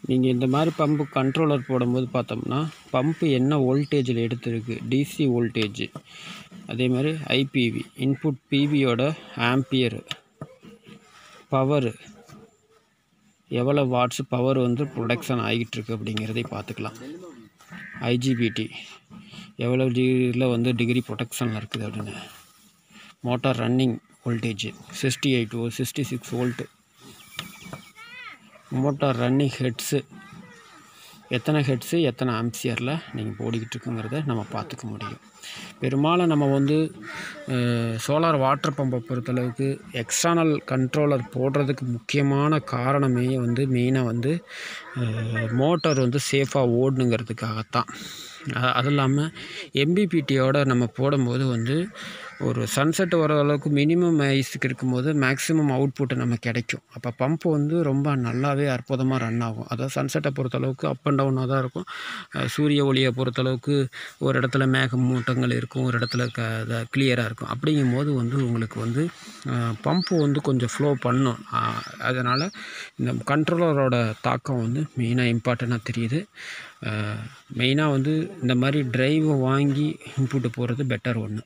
நீங்கள் இந்த மாதிரி பம்பு கண்ட்ரோலர் போடும்போது பார்த்தோம்னா பம்பு என்ன வோல்டேஜில் எடுத்திருக்கு டிசி வோல்டேஜ் அதே மாதிரி ஐபிவி இன்புட் பிவியோட ஆம்பியர் பவர் எவ்வளோ வாட்ஸ் பவர் வந்து ப்ரொடக்ஷன் ஆகிட்டு இருக்கு அப்படிங்கிறதை பார்த்துக்கலாம் ஐஜிபிடி எவ்வளோ டிகிரியில் வந்து டிகிரி ப்ரொடெக்ஷனில் இருக்குது அப்படின்னு motor running voltage sixty eight o sixty six volt motor running hertz எத்தனை ஹெட்ஸு எத்தனை ஆம்சியரில் நீங்கள் ஓடிக்கிட்டு இருக்குங்கிறத நம்ம பார்த்துக்க முடியும் பெரும்பாலும் நம்ம வந்து சோலார் வாட்டர் பம்பை பொறுத்தளவுக்கு எக்ஸ்டர்னல் கண்ட்ரோலர் போடுறதுக்கு முக்கியமான காரணமே வந்து மெயினாக வந்து மோட்டார் வந்து சேஃபாக ஓடணுங்கிறதுக்காகத்தான் அ- அது இல்லாமல் எம்பிபிடியோட நம்ம போடும்போது வந்து ஒரு சன்செட் வர அளவுக்கு மினிமம் ஐஸுக்கு இருக்கும்போது மேக்ஸிமம் அவுட்புட் நம்ம கிடைக்கும் அப்போ பம்ப் வந்து ரொம்ப நல்லாவே அற்புதமாக ரன் ஆகும் அதாவது சன்செட்டை பொறுத்தளவுக்கு அப் அண்ட் டவுனாக தான் இருக்கும் அஹ் சூரிய ஒளியை பொறுத்தளவுக்கு ஒரு இடத்துல மேக மூட்டங்கள் இருக்கும் ஒரு இடத்துல க கிளியராக இருக்கும் அப்படிங்கும்போது வந்து உங்களுக்கு வந்து பம்பு வந்து கொஞ்சம் ஃப்ளோ பண்ணும் அதனால் இந்த கண்ட்ரோலரோட தாக்கம் வந்து மெயினாக இம்பார்ட்டண்ட்டாக தெரியுது மெயினாக வந்து இந்த மாதிரி டிரைவை வாங்கி இன்புட்டு போகிறது பெட்டர் ஒன்று